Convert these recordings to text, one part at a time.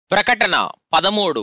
ప్రకటన పదమూడు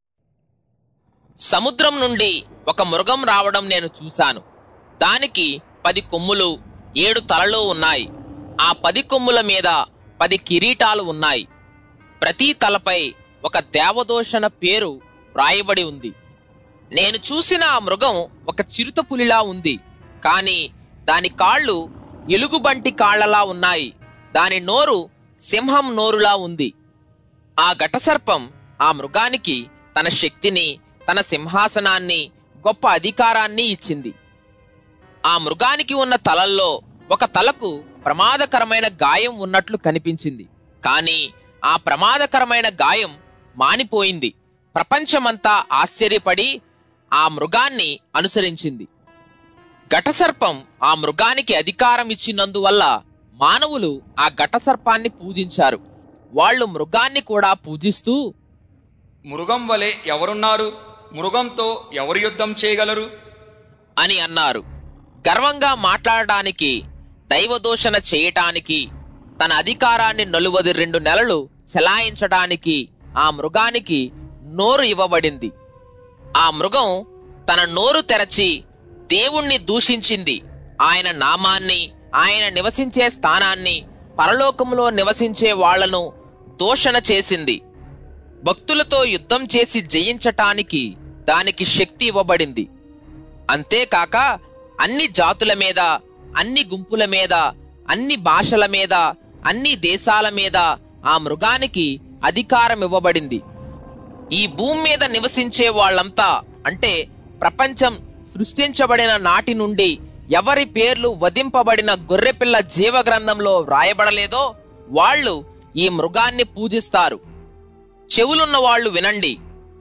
సముద్రం నుండి ఒక మృగం రావడం నేను చూశాను దానికి పది కొమ్ములు ఏడు తలలు ఉన్నాయి ఆ పది కొమ్ముల మీద పది కిరీటాలు ఉన్నాయి ప్రతి తలపై ఒక దేవదోషణ పేరు వ్రాయబడి ఉంది నేను చూసిన ఆ మృగం ఒక చిరుత పులిలా ఉంది కాని దాని కాళ్ళు ఎలుగుబంటి కాళ్లలా ఉన్నాయి దాని నోరు సింహం నోరులా ఉంది ఆ ఘటసర్పం ఆ మృగానికి తన శక్తిని తన సింహాసనాన్ని గొప్ప అధికారాన్ని ఇచ్చింది ఆ మృగానికి ఉన్న తలల్లో ఒక తలకు ప్రమాదకరమైన గాయం ఉన్నట్లు కనిపించింది కాని ఆ ప్రమాదకరమైన గాయం మానిపోయింది ప్రపంచమంతా ఆశ్చర్యపడి ఆ మృగాన్ని అనుసరించింది ఘటసర్పం ఆ మృగానికి అధికారం ఇచ్చినందువల్ల మానవులు ఆ ఘటసర్పాన్ని పూజించారు వాళ్ళు మృగాన్ని కూడా పూజిస్తూ మృగం వలె ఎవరున్నారు మృగంతో ఎవరు యుద్ధం చేయగలరు అని అన్నారు గర్వంగా మాట్లాడటానికి దైవదూషణ చేయటానికి తన అధికారాన్ని నలువది రెండు నెలలు చెలాయించడానికి ఆ మృగానికి నోరు ఇవ్వబడింది ఆ మృగం తన నోరు తెరచి దేవుణ్ణి దూషించింది ఆయన నామాన్ని ఆయన నివసించే స్థానాన్ని పరలోకములో నివసించే వాళ్లను దూషణ చేసింది భక్తులతో యుద్ధం చేసి జయించటానికి దానికి శక్తి ఇవ్వబడింది అంతేకాక అన్ని జాతుల మీద అన్ని గుంపుల మీద అన్ని భాషల మీద అన్ని దేశాల మీద ఆ మృగానికి అధికారం ఇవ్వబడింది ఈ భూమి మీద నివసించే వాళ్ళంతా అంటే ప్రపంచం సృష్టించబడిన నాటి నుండి ఎవరి పేర్లు వధింపబడిన గొర్రెపిల్ల జీవ గ్రంథంలో వ్రాయబడలేదో వాళ్ళు ఈ మృగాన్ని పూజిస్తారు చెవులున్న వాళ్ళు వినండి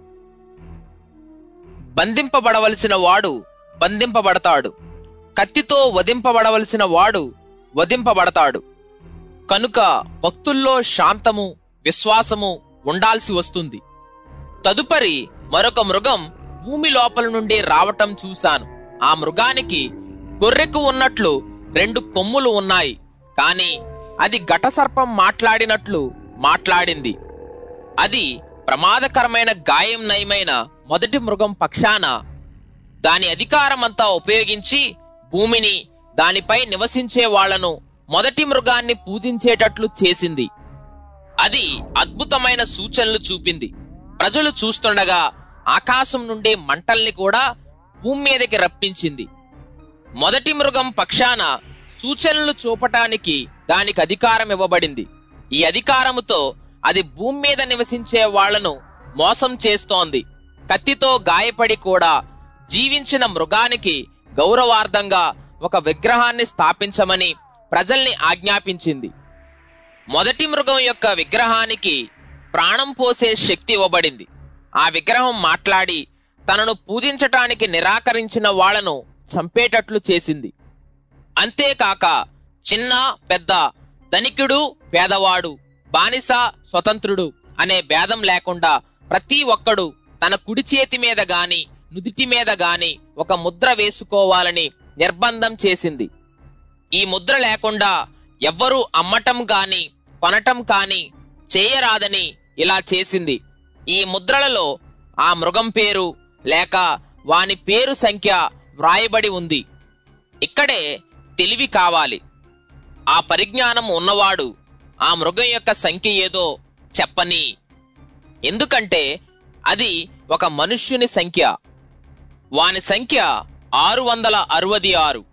బంధింపబడవలసిన వాడు బంధింపబడతాడు కత్తితో వధింపబడవలసిన వాడు వధింపబడతాడు కనుక భక్తుల్లో శాంతము విశ్వాసము ఉండాల్సి వస్తుంది తదుపరి మరొక మృగం భూమి లోపల నుండి రావటం చూశాను ఆ మృగానికి గొర్రెకు ఉన్నట్లు రెండు కొమ్ములు ఉన్నాయి కాని అది ఘటసర్పం మాట్లాడినట్లు మాట్లాడింది అది ప్రమాదకరమైన గాయం నయమైన మొదటి మృగం పక్షాన దాని అధికారమంతా ఉపయోగించి భూమిని దానిపై నివసించే వాళ్లను మొదటి మృగాన్ని పూజించేటట్లు చేసింది అది అద్భుతమైన సూచనలు చూపింది ప్రజలు చూస్తుండగా ఆకాశం నుండి మంటల్ని కూడా భూమి మీదకి రప్పించింది మొదటి మృగం పక్షాన సూచనలు చూపటానికి దానికి అధికారం ఇవ్వబడింది ఈ అధికారముతో అది భూమి మీద నివసించే వాళ్లను మోసం చేస్తోంది కత్తితో గాయపడి కూడా జీవించిన మృగానికి గౌరవార్థంగా ఒక విగ్రహాన్ని స్థాపించమని ప్రజల్ని ఆజ్ఞాపించింది మొదటి మృగం యొక్క విగ్రహానికి ప్రాణం పోసే శక్తి ఇవ్వబడింది ఆ విగ్రహం మాట్లాడి తనను పూజించటానికి నిరాకరించిన వాళ్లను చంపేటట్లు చేసింది అంతేకాక చిన్న పెద్ద ధనికుడు పేదవాడు బానిస స్వతంత్రుడు అనే భేదం లేకుండా ప్రతి ఒక్కడు తన కుడి చేతి మీద గాని నుదిటి మీద గాని ఒక ముద్ర వేసుకోవాలని నిర్బంధం చేసింది ఈ ముద్ర లేకుండా ఎవ్వరూ అమ్మటం గాని కొనటం కాని చేయరాదని ఇలా చేసింది ఈ ముద్రలలో ఆ మృగం పేరు లేక వాని పేరు సంఖ్య వ్రాయబడి ఉంది ఇక్కడే తెలివి కావాలి ఆ పరిజ్ఞానం ఉన్నవాడు ఆ మృగం యొక్క సంఖ్య ఏదో చెప్పని ఎందుకంటే అది ఒక మనుష్యుని సంఖ్య వాని సంఖ్య ఆరు వందల అరవది ఆరు